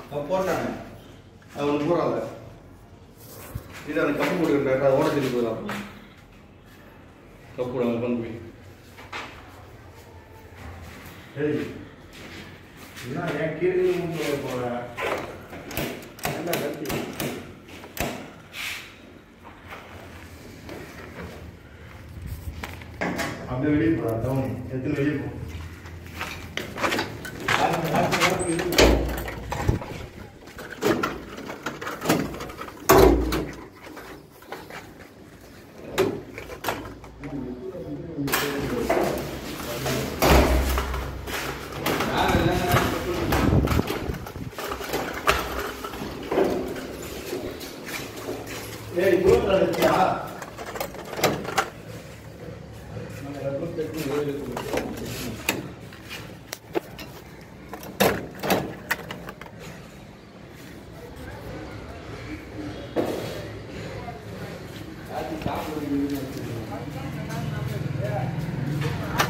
அவன் போட்டானே அது ஒன்று போறாங்க இது அந்த கப்பு போட்டுக்கிட்டாரு அதை ஓட சொல்லி போயிடலாம் கப்பு போடுவாங்க கொண்டு போய் ஏய் என்ன ஏன் கீழே மூட்டு போற என்ன கத்தி அப்படியே வெளியே போறா தவணை எத்தனை வெளியே போ ஏய் குளோஸ் அடிச்சியா சாப்பிடுறது